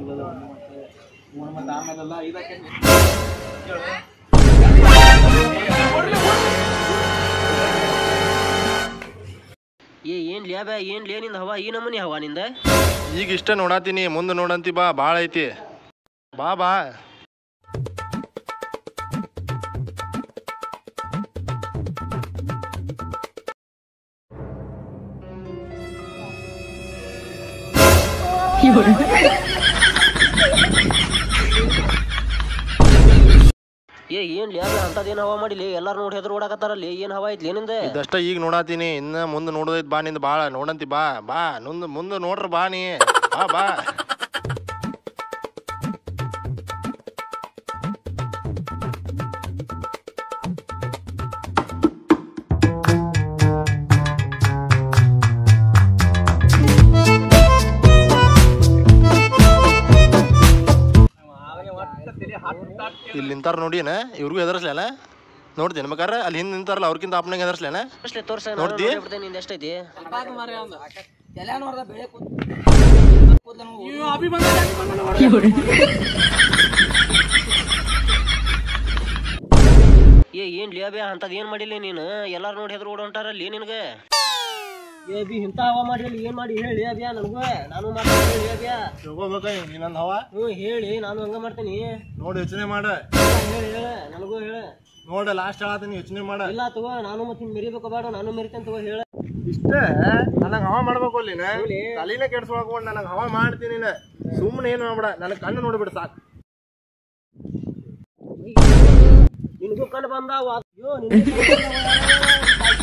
ಇಲ್ಲದ ಮತ್ತೆ ಮೂರು ಮತ್ತೆ ಆಮೇಲೆಲ್ಲ ಇದಕ್ಕೆ ಏ ಏನ್ ಲ್ಯಾಬ ಏನ್ ಲೇ ನಿಂದ ಹವಾ ಈ ನಮೂನಿ ಹವಾ ನಿಂದ ಈಗ ಇಷ್ಟ ನೋಡಾತೀನಿ ಮುಂದೆ ನೋಡಂತಿ ಬಾ ಭಾಳ ಐತಿ ಬಾ ಬಾ ಏ ಏನ್ ಲ್ಯಾಬ ಅಂತದೇನ್ ಹವಾ ಮಾಡಿಲಿ ಎಲ್ಲಾರು ನೋಡಿ ಹೆದ್ರ ಓಡಾಕತ್ತಾರಲ್ಲಿ ಏನ್ ಹವಾ ಐತ್ಲಿ ಏನಿಂದ ಇದಷ್ಟ ಈಗ ನೋಡಾತೀನಿ ಇನ್ನ ಮುಂದೆ ನೋಡೋದೈತ್ ಬಾ ನಿಂದ ಭಾಳ ನೋಡಂತಿ ಬಾ ಬಾ ಮುಂದೆ ಮುಂದೆ ನೋಡ್ರ ಬಾ ನೀ ಬಾ ಬಾ ಇಲ್ಲಿ ನಿಂತಾರ ನೋಡಿನ ಇವ್ರಿಗೂ ಹೆದರ್ಸ್ಲೇನ ನೋಡ್ತೀನಿ ಬೇಕಾರೆ ಅಲ್ಲಿ ಹಿಂದೆ ನಿಂತಾರಲ್ಲ ಅವ್ರಕ್ಕಿಂತ ಅಪ್ಪನಾಗ ಹೆದರ್ಸ್ಲೇನ ತೋರ್ಸ್ಲೆ ತೋರ್ಸ ನಾನು ನೋಡ್ತಿ? ನೋಡ್ಬಿಡ್ತೇನೆ ನಿಂದ ಎಷ್ಟೈತಿ ಏ ಏನ್ ಲ್ಯಾಬ ಅಂತದ್ ಏನ್ ಮಾಡಿಲ್ಲ ನೀನು ಎಲ್ಲಾರು ನೋಡಿ ಹೆದ್ರ ಓಡ ಹೊಂಟಾರಲ್ಲಿ ನಿನಗ ಏ ಬಿ ಇಂತ ಹವಾ ಮಾಡಿಲ್ಲ ಏನ್ ಮಾಡಿ ಹೇಳಿ ಅಬ್ಯಾ ನನಗೂ ನಾನು ಮಾಡ್ತೀನಿ ಹೇಳಿ ಅಬ್ಯಾ ತಿಳ್ಕೊಬೇಕ ನೀನಂದ ಹವ ಹ್ಞೂ ಹೇಳಿ ನಾನು ಹಂಗ ಮಾಡ್ತೀನಿ ನೋಡಿ ಯೋಚನೆ ಮಾಡ ಹೇಳಿ ಹೇಳ ನನಗೂ ಹೇಳ ನೋಡ ಲಾಸ್ಟ್ ಹೇಳತ್ತೀನಿ ಯೋಚನೆ ಮಾಡ ಇಲ್ಲ ತಗೋ ನಾನು ಮತ್ತೆ ಮೆರಿಬೇಕು ಬೇಡ ನಾನು ಮೆರಿತೇನೆ ತಗೋ ಹೇಳ ಇಷ್ಟ ನನಗೆ ಹವಾ ಮಾಡ್ಬೇಕು ಅಲ್ಲಿ ತಲೆನೇ ಕೆಡ್ಸ್ಕೊಳ್ಕೊಂಡು ನನಗೆ ಹವಾ ಮಾಡ್ತೀನಿ ಸುಮ್ಮನೆ ಏನು ಮಾಡ್ಬೇಡ ನನಗೆ ಕಣ್ಣು ನೋಡ್ಬಿಡು ಸಾಕು ನಿನಗೂ ಕಣ್ಣು ಬಂದಾವ ಅಯ್ಯೋ ನಿನಗೂ ಕಣ್ಣು ಬಂದಾವ.